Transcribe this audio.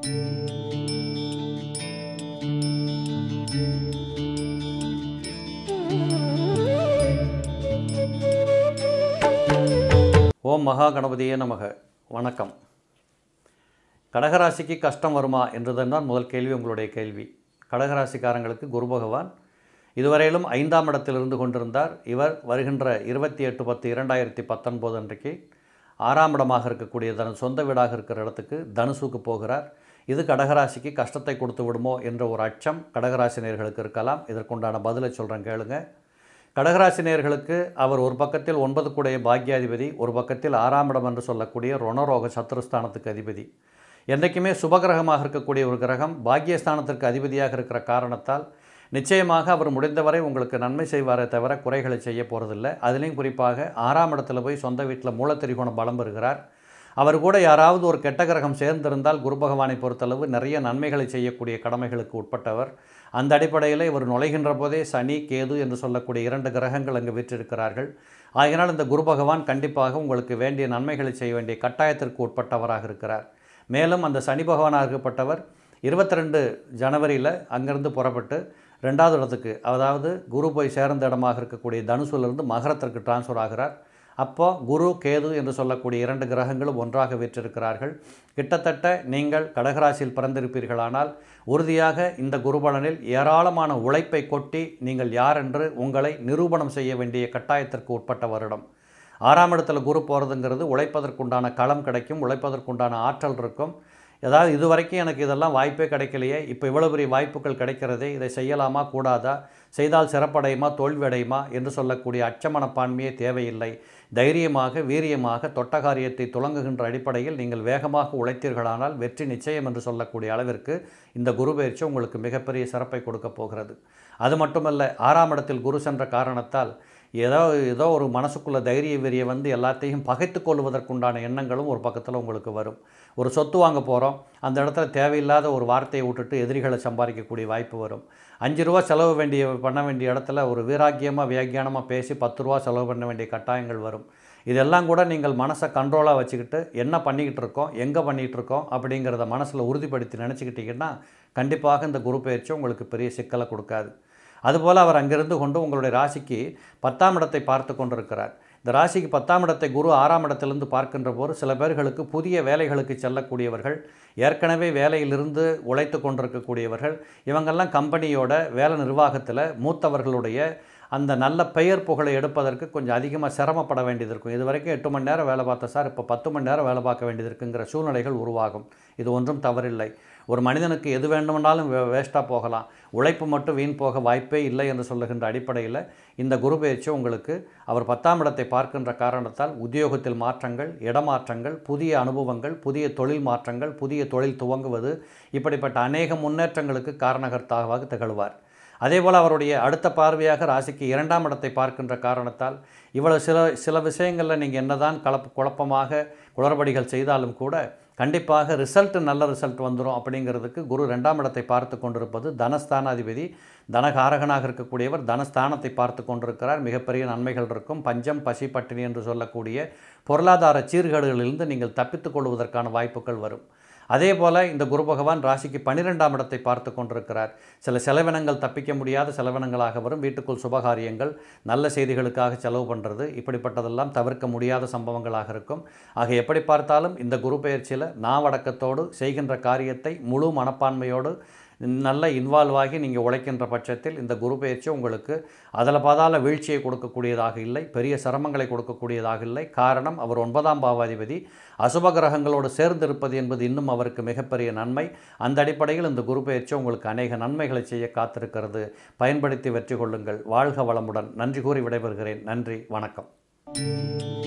ஓம் மகா கணபதியே நமக வணக்கம் கடகராசிக்கு கஷ்டம் வருமா என்றுதான் முதல் கேள்வி உங்களுடைய கேள்வி கடகராசிக்காரங்களுக்கு குரு பகவான் இதுவரையிலும் ஐந்தாம் இடத்தில் இருந்து கொண்டிருந்தார் இவர் வருகின்ற இருபத்தி எட்டு பத்து இரண்டாயிரத்தி பத்தொன்பது அன்றைக்கு ஆறாம் இடமாக இருக்கக்கூடிய தனது சொந்த வீடாக இருக்கிற இடத்துக்கு தனுசுக்கு போகிறார் இது கடகராசிக்கு கஷ்டத்தை கொடுத்து விடுமோ என்ற ஒரு அச்சம் கடகராசி நேயர்களுக்கு இருக்கலாம் இதற்குண்டான பதிலை சொல்கிறேன் கேளுங்க கடகராசி நேயர்களுக்கு அவர் ஒரு பக்கத்தில் ஒன்பது கூடைய பாக்யாதிபதி ஒரு பக்கத்தில் ஆறாம் இடம் என்று சொல்லக்கூடிய ரணரோக சத்துருஸ்தானத்துக்கு அதிபதி என்றைக்குமே சுபகிரகமாக இருக்கக்கூடிய ஒரு கிரகம் பாக்கியஸ்தானத்திற்கு அதிபதியாக இருக்கிற காரணத்தால் நிச்சயமாக அவர் முடிந்தவரை உங்களுக்கு நன்மை செய்வாரே தவிர குறைகளை செய்ய போகிறதில்ல அதுலேயும் குறிப்பாக ஆறாம் இடத்துல போய் சொந்த வீட்டில் மூலத்திரிகோணம் பலம் பெறுகிறார் அவர் கூட யாராவது ஒரு கெட்ட கிரகம் சேர்ந்திருந்தால் குரு பகவானை பொறுத்தளவு நிறைய நன்மைகளை செய்யக்கூடிய கடமைகளுக்கு உட்பட்டவர் அந்த அடிப்படையில் இவர் நுழைகின்ற போதே சனி கேது என்று சொல்லக்கூடிய இரண்டு கிரகங்கள் அங்கு விற்றிருக்கிறார்கள் ஆகையினால் இந்த குரு பகவான் கண்டிப்பாக உங்களுக்கு வேண்டிய நன்மைகளை செய்ய வேண்டிய கட்டாயத்திற்கு உட்பட்டவராக இருக்கிறார் மேலும் அந்த சனி பகவானாக இருக்கப்பட்டவர் இருபத்தி ரெண்டு ஜனவரியில் அங்கேருந்து புறப்பட்டு ரெண்டாவது இடத்துக்கு அதாவது குரு போய் சேர்ந்த இடமாக இருக்கக்கூடிய தனுசுலேருந்து மகரத்திற்கு டிரான்ஸ்ஃபர் ஆகிறார் அப்போ குரு கேது என்று சொல்லக்கூடிய இரண்டு கிரகங்களும் ஒன்றாக வீற்றிருக்கிறார்கள் கிட்டத்தட்ட நீங்கள் கடகராசியில் பிறந்திருப்பீர்களானால் உறுதியாக இந்த குருபலனில் ஏராளமான உழைப்பை கொட்டி நீங்கள் யார் என்று உங்களை நிரூபணம் செய்ய வேண்டிய கட்டாயத்திற்கு உட்பட்ட வருடம் ஆறாம் இடத்துல குரு போகிறதுங்கிறது உழைப்பதற்குண்டான களம் கிடைக்கும் உழைப்பதற்குண்டான ஆற்றல் இருக்கும் ஏதாவது இது வரைக்கும் எனக்கு இதெல்லாம் வாய்ப்பே கிடைக்கலையே இப்போ இவ்வளோ பெரிய வாய்ப்புகள் கிடைக்கிறதே இதை செய்யலாமா கூடாதா செய்தால் சிறப்படையுமா தோல்வி அடையுமா என்று சொல்லக்கூடிய அச்ச மனப்பான்மையே தேவையில்லை தைரியமாக வீரியமாக தொட்ட காரியத்தை துளங்குகின்ற அடிப்படையில் நீங்கள் வேகமாக உழைத்தீர்களானால் வெற்றி நிச்சயம் என்று சொல்லக்கூடிய அளவிற்கு இந்த குரு பயிற்சி உங்களுக்கு மிகப்பெரிய சிறப்பை கொடுக்க போகிறது அது மட்டுமல்ல ஆறாம் இடத்தில் குரு சென்ற காரணத்தால் ஏதோ ஏதோ ஒரு மனசுக்குள்ள தைரிய வெறியை வந்து எல்லாத்தையும் பகைத்து கொள்வதற்குண்டான எண்ணங்களும் ஒரு பக்கத்தில் உங்களுக்கு வரும் ஒரு சொத்து வாங்க போகிறோம் அந்த இடத்துல தேவையில்லாத ஒரு வார்த்தையை விட்டுட்டு எதிரிகளை சம்பாதிக்கக்கூடிய வாய்ப்பு வரும் அஞ்சு ரூபா செலவு வேண்டிய பண்ண வேண்டிய இடத்துல ஒரு வீராக்கியமாக வியாக்கியானமாக பேசி பத்து ரூபா செலவு பண்ண வேண்டிய கட்டாயங்கள் வரும் இதெல்லாம் கூட நீங்கள் மனசை கண்ட்ரோலாக வச்சுக்கிட்டு என்ன பண்ணிக்கிட்டு இருக்கோம் எங்கே பண்ணிகிட்டு இருக்கோம் அப்படிங்கிறத மனசில் உறுதிப்படுத்தி நினச்சிக்கிட்டிங்கன்னா கண்டிப்பாக இந்த குரு பயிற்சி உங்களுக்கு பெரிய சிக்கலை கொடுக்காது அதுபோல் அவர் அங்கிருந்து கொண்டு உங்களுடைய ராசிக்கு பத்தாம் இடத்தை பார்த்து கொண்டிருக்கிறார் இந்த ராசிக்கு பத்தாம் இடத்தை குரு ஆறாம் இடத்திலிருந்து பார்க்கின்ற போது சில பேர்களுக்கு புதிய வேலைகளுக்கு செல்லக்கூடியவர்கள் ஏற்கனவே வேலையிலிருந்து உழைத்து கொண்டிருக்கக்கூடியவர்கள் இவங்கெல்லாம் கம்பெனியோட வேலை நிர்வாகத்தில் மூத்தவர்களுடைய அந்த நல்ல பெயர் புகழை எடுப்பதற்கு கொஞ்சம் அதிகமாக சிரமப்பட வேண்டியது இருக்கும் இது வரைக்கும் எட்டு மணி நேரம் வேலை பார்த்த சார் இப்போ பத்து மணி நேரம் வேலை பார்க்க வேண்டியது இருக்குங்கிற சூழ்நிலைகள் உருவாகும் இது ஒன்றும் தவறில்லை ஒரு மனிதனுக்கு எது வேண்டுமென்றாலும் வே வேஸ்ட்டாக போகலாம் உழைப்பு மட்டும் வீண் போக வாய்ப்பே இல்லை என்று சொல்லுகின்ற அடிப்படையில் இந்த குரு பயிற்சி உங்களுக்கு அவர் பத்தாம் இடத்தை பார்க்கின்ற காரணத்தால் உத்தியோகத்தில் மாற்றங்கள் இடமாற்றங்கள் புதிய அனுபவங்கள் புதிய தொழில் மாற்றங்கள் புதிய தொழில் துவங்குவது இப்படிப்பட்ட அநேக முன்னேற்றங்களுக்கு காரணகர்த்தாவாக திகழ்வார் அதேபோல் அவருடைய அடுத்த பார்வையாக ராசிக்கு இரண்டாம் இடத்தை பார்க்கின்ற காரணத்தால் இவ்வளவு சில சில விஷயங்களில் நீங்கள் என்னதான் கலப்பு குழப்பமாக குளறுபடிகள் செய்தாலும் கூட கண்டிப்பாக ரிசல்ட் நல்ல ரிசல்ட் வந்துடும் அப்படிங்கிறதுக்கு குரு ரெண்டாம் இடத்தை பார்த்து கொண்டிருப்பது தனஸ்தானாதிபதி தனகாரகனாக இருக்கக்கூடியவர் தனஸ்தானத்தை பார்த்து கொண்டிருக்கிறார் மிகப்பெரிய நன்மைகள் இருக்கும் பஞ்சம் பசி பட்டினி என்று சொல்லக்கூடிய பொருளாதார சீர்கேடுகளிலிருந்து நீங்கள் தப்பித்துக் கொள்வதற்கான வாய்ப்புகள் வரும் அதே போல் இந்த குரு பகவான் ராசிக்கு பன்னிரெண்டாம் இடத்தை பார்த்து கொண்டிருக்கிறார் சில செலவினங்கள் தப்பிக்க முடியாத செலவினங்களாக வரும் வீட்டுக்குள் சுபகாரியங்கள் நல்ல செய்திகளுக்காக செலவு பண்ணுறது இப்படிப்பட்டதெல்லாம் தவிர்க்க முடியாத சம்பவங்களாக இருக்கும் ஆக எப்படி பார்த்தாலும் இந்த குரு பயிற்சியில் நாவடக்கத்தோடு செய்கின்ற காரியத்தை முழு மனப்பான்மையோடு நல்ல இன்வால்வ் ஆகி நீங்கள் உழைக்கின்ற பட்சத்தில் இந்த குரு பயிற்சி உங்களுக்கு அதில் பாதாள வீழ்ச்சியை கொடுக்கக்கூடியதாக இல்லை பெரிய சிரமங்களை கொடுக்கக்கூடியதாக இல்லை காரணம் அவர் ஒன்பதாம் பாவாதிபதி அசுப கிரகங்களோடு சேர்ந்து இருப்பது என்பது இன்னும் அவருக்கு மிகப்பெரிய நன்மை அந்த அடிப்படையில் இந்த குரு பயிற்சி உங்களுக்கு அநேக நன்மைகளை செய்ய காத்திருக்கிறது பயன்படுத்தி வெற்றி கொள்ளுங்கள் வாழ்க வளமுடன் நன்றி கூறி விடைபெறுகிறேன் நன்றி வணக்கம்